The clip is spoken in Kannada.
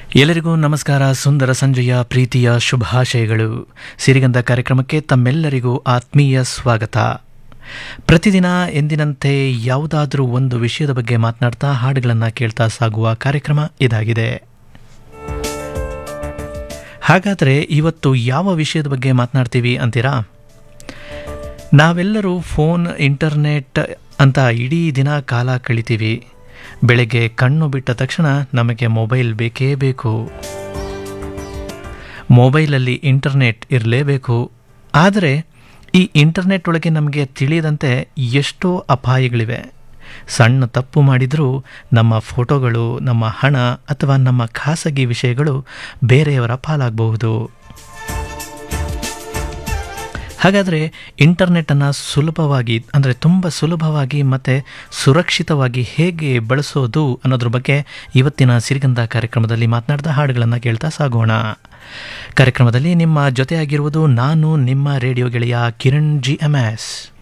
ಎಲ್ಲರಿಗೂ ನಮಸ್ಕಾರ ಸುಂದರ ಸಂಜೆಯ ಪ್ರೀತಿಯ ಶುಭಾಶಯಗಳು ಸಿರಿಗಂಧ ಕಾರ್ಯಕ್ರಮಕ್ಕೆ ತಮ್ಮೆಲ್ಲರಿಗೂ ಆತ್ಮೀಯ ಸ್ವಾಗತ ಪ್ರತಿದಿನ ಎಂದಿನಂತೆ ಯಾವುದಾದ್ರೂ ಒಂದು ವಿಷಯದ ಬಗ್ಗೆ ಮಾತನಾಡ್ತಾ ಹಾಡುಗಳನ್ನು ಕೇಳ್ತಾ ಸಾಗುವ ಕಾರ್ಯಕ್ರಮ ಇದಾಗಿದೆ ಹಾಗಾದರೆ ಇವತ್ತು ಯಾವ ವಿಷಯದ ಬಗ್ಗೆ ಮಾತನಾಡ್ತೀವಿ ಅಂತೀರಾ ನಾವೆಲ್ಲರೂ ಫೋನ್ ಇಂಟರ್ನೆಟ್ ಅಂತ ಇಡೀ ದಿನ ಕಾಲ ಕಳಿತೀವಿ ಬೆಳಗ್ಗೆ ಕಣ್ಣು ಬಿಟ್ಟ ತಕ್ಷಣ ನಮಗೆ ಮೊಬೈಲ್ ಬೇಕೇ ಬೇಕು ಮೊಬೈಲಲ್ಲಿ ಇಂಟರ್ನೆಟ್ ಇರಲೇಬೇಕು ಆದರೆ ಈ ಇಂಟರ್ನೆಟ್ ಒಳಗೆ ನಮಗೆ ತಿಳಿಯದಂತೆ ಎಷ್ಟೋ ಅಪಾಯಗಳಿವೆ ಸಣ್ಣ ತಪ್ಪು ಮಾಡಿದರೂ ನಮ್ಮ ಫೋಟೋಗಳು ನಮ್ಮ ಹಣ ಅಥವಾ ನಮ್ಮ ಖಾಸಗಿ ವಿಷಯಗಳು ಬೇರೆಯವರ ಪಾಲಾಗಬಹುದು ಹಾಗಾದರೆ ಇಂಟರ್ನೆಟ್ಟನ್ನು ಸುಲಭವಾಗಿ ಅಂದರೆ ತುಂಬ ಸುಲಭವಾಗಿ ಮತ್ತು ಸುರಕ್ಷಿತವಾಗಿ ಹೇಗೆ ಬಳಸೋದು ಅನ್ನೋದ್ರ ಬಗ್ಗೆ ಇವತ್ತಿನ ಸಿರಿಗಂಧ ಕಾರ್ಯಕ್ರಮದಲ್ಲಿ ಮಾತನಾಡಿದ ಹಾಡುಗಳನ್ನು ಕೇಳ್ತಾ ಸಾಗೋಣ ಕಾರ್ಯಕ್ರಮದಲ್ಲಿ ನಿಮ್ಮ ಜೊತೆಯಾಗಿರುವುದು ನಾನು ನಿಮ್ಮ ರೇಡಿಯೋ ಗೆಳೆಯ ಕಿರಣ್ ಜಿ ಎಮ್ ಎಸ್